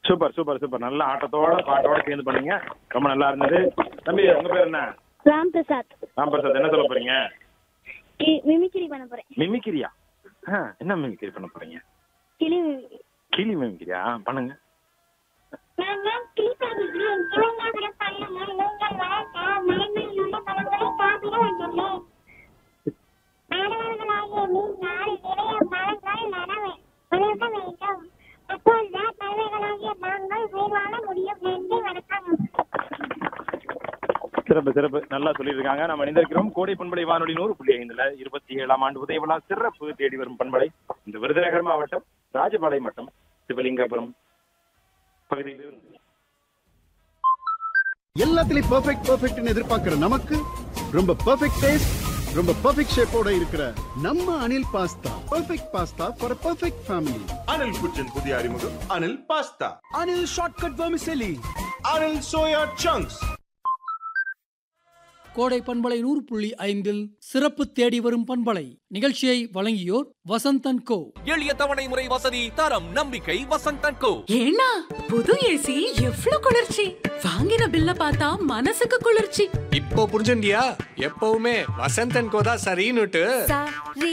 super super super நல்ல ஆட்டத்தோட பாட்டோட சேர்ந்து பண்ணீங்க ரொம்ப நல்லா இருந்தது தம்பி உங்க பேர் என்ன ராம் பிரசாத் ராம் பிரசாத் என்ன சொல்ல போறீங்க கி- மிமிக்ரி பண்ண போறேன் மிமிக்கிரியா ஆ, என்ன மிமிக்கிரி பண்ண போறீங்க கிளி மிமிக்ரி கிளி மிமிக்கிரியா ஆ, பண்ணுங்க நான் தான் கிளி பண்ணுகிறேன் இளைஞர்கள் பள்ளியில் நீங்கள் வளர்த்த மேன்மையுள்ள பழங்களை சாப்பிட வந்துள்ளேன் மாணவர்களாகிய நீங்கள் நிறைய பழங்கள் நடவை வளர்க்க வேண்டும் அப்போதுதான் பறவைகளாகிய நாங்கள் உயிர் வாழ முடியும் நன்றி வணக்கம் சிறப்பு சிறப்பு நல்லா சொல்லியிருக்காங்க நம்ம இணைந்திருக்கிறோம் கோடை பண்பலை வானொலி நூறு புள்ளி ஐந்துல இருபத்தி ஏழாம் ஆண்டு உதய விழா சிறப்பு தேடி வரும் பண்பலை இந்த விருதுநகர் மாவட்டம் ராஜபாளையம் வட்டம் சிவலிங்கபுரம் பகுதியில் இருந்து எல்லாத்துலயும் பெர்ஃபெக்ட் பெர்ஃபெக்ட்னு எதிர்பார்க்கிற நமக்கு ரொம்ப பெர்ஃபெக்ட் டேஸ்ட் ரொம்ப பெர்ஃபெக்ட் ஷேப்போட இருக்கிற நம்ம Anil pasta perfect pasta for perfect family Anil kitchen புதிய அறிமுகம் Anil pasta Anil shortcut vermicelli Anil soya chunks கோடை பண்பலை நூறு புள்ளி ஐந்தில் சிறப்பு தேடி வரும் பண்பலை நிகழ்ச்சியை வழங்கியோர் வசந்தன் கோ எளிய தவணை முறை வசதி தரம் நம்பிக்கை வசந்தன் கோ ஏன்னா புது ஏசி எவ்ளோ குளிர்ச்சி வாங்கின பில்ல பார்த்தா மனசுக்கு குளிர்ச்சி இப்போ புரிஞ்சுண்டியா எப்பவுமே வசந்தன் கோதா சரின்னுட்டு சரி